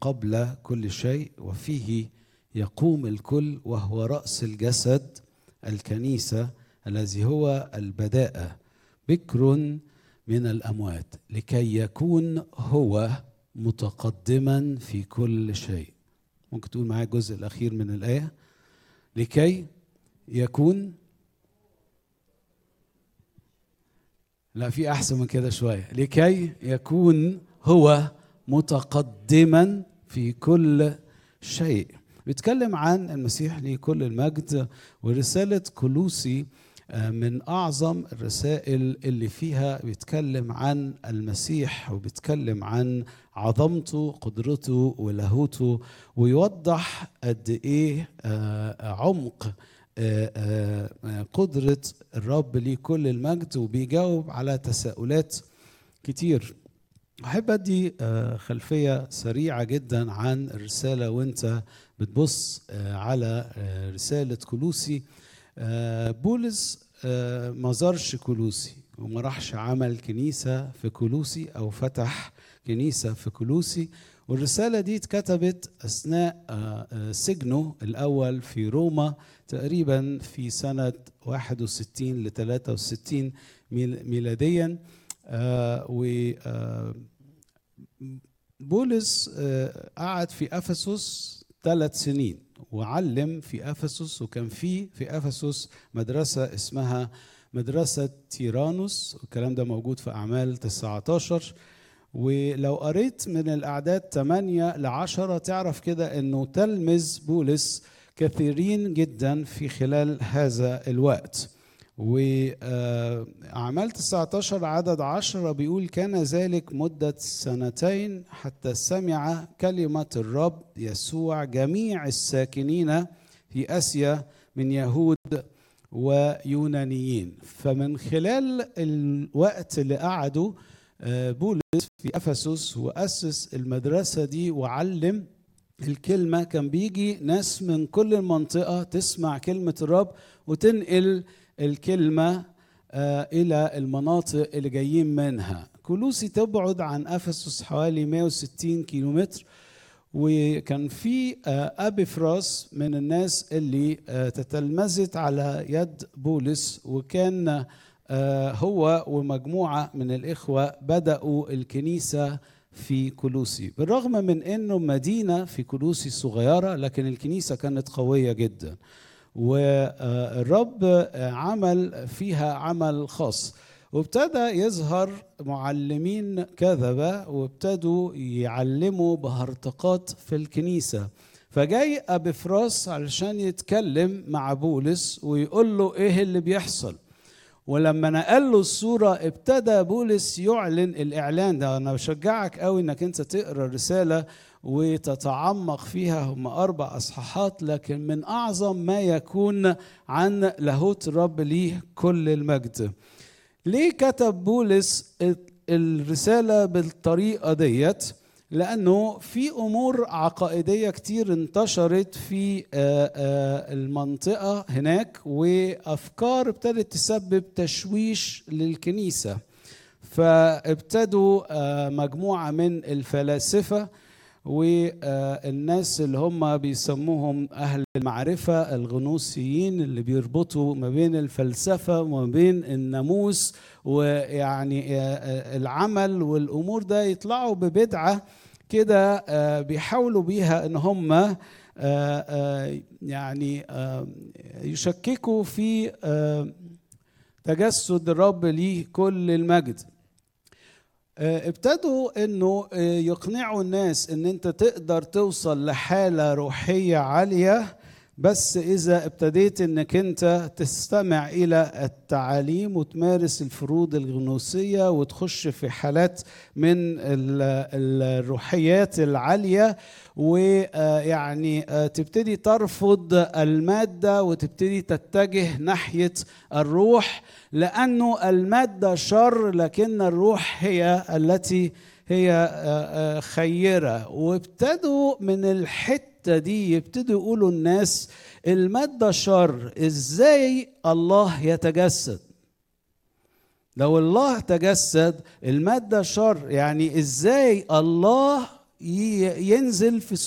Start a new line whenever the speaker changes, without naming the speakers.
قبل كل شيء وفيه يقوم الكل وهو راس الجسد الكنيسه الذي هو البداءه بكر من الاموات لكي يكون هو متقدما في كل شيء ممكن تقول معايا الجزء الاخير من الايه لكي يكون لا في احسن من كده شويه لكي يكون هو متقدما في كل شيء بيتكلم عن المسيح ليه كل المجد ورساله كلوسي من اعظم الرسائل اللي فيها بيتكلم عن المسيح وبيتكلم عن عظمته قدرته ولاهوته ويوضح قد ايه عمق قدره الرب ليه كل المجد وبيجاوب على تساؤلات كتير احب ادي خلفيه سريعه جدا عن الرساله وانت بتبص على رساله كلوسي بولس ما زارش كلوسي وما راحش عمل كنيسة في كلوسي أو فتح كنيسة في كلوسي والرسالة دي اتكتبت أثناء سجنه الأول في روما تقريبا في سنة 61 ل 63 ميلاديا و بولس قعد في أفسس ثلاث سنين وعلم في افسس وكان في في افسس مدرسه اسمها مدرسه تيرانوس الكلام ده موجود في اعمال 19 ولو قريت من الاعداد 8 ل 10 تعرف كده انه تلمذ بولس كثيرين جدا في خلال هذا الوقت وأعمال 19 عدد 10 بيقول كان ذلك مدة سنتين حتى سمع كلمة الرب يسوع جميع الساكنين في آسيا من يهود ويونانيين فمن خلال الوقت اللي قعدوا بولس في أفسس وأسس المدرسة دي وعلم الكلمة كان بيجي ناس من كل المنطقة تسمع كلمة الرب وتنقل الكلمة إلى المناطق اللي جايين منها كلوسي تبعد عن أفسس حوالي 160 كيلومتر وكان في أبي فراس من الناس اللي تتلمذت على يد بولس وكان هو ومجموعة من الإخوة بدأوا الكنيسة في كلوسي بالرغم من أنه مدينة في كلوسي صغيرة لكن الكنيسة كانت قوية جداً والرب عمل فيها عمل خاص وابتدى يظهر معلمين كذبة وابتدوا يعلموا بهرطقات في الكنيسة فجاي أبي فراس علشان يتكلم مع بولس ويقول له إيه اللي بيحصل ولما نقل له الصورة ابتدى بولس يعلن الإعلان ده أنا بشجعك قوي إنك أنت تقرأ الرسالة وتتعمق فيها هم أربع أصحاحات لكن من أعظم ما يكون عن لاهوت الرب ليه كل المجد ليه كتب بولس الرسالة بالطريقة ديت لأنه في أمور عقائدية كتير انتشرت في المنطقة هناك وأفكار ابتدت تسبب تشويش للكنيسة فابتدوا مجموعة من الفلاسفة والناس اللي هم بيسموهم اهل المعرفه الغنوصيين اللي بيربطوا ما بين الفلسفه وما بين الناموس ويعني العمل والامور ده يطلعوا ببدعه كده بيحاولوا بيها ان هم يعني يشككوا في تجسد الرب ليه كل المجد ابتدوا انه يقنعوا الناس ان انت تقدر توصل لحاله روحيه عاليه بس اذا ابتديت انك انت تستمع الى التعاليم وتمارس الفروض الغنوصيه وتخش في حالات من الروحيات العاليه ويعني تبتدي ترفض الماده وتبتدي تتجه ناحيه الروح لانه الماده شر لكن الروح هي التي هي خيره وابتدوا من الحته دي يبتدوا يقولوا الناس الماده شر ازاي الله يتجسد لو الله تجسد الماده شر يعني ازاي الله ي- ينزل في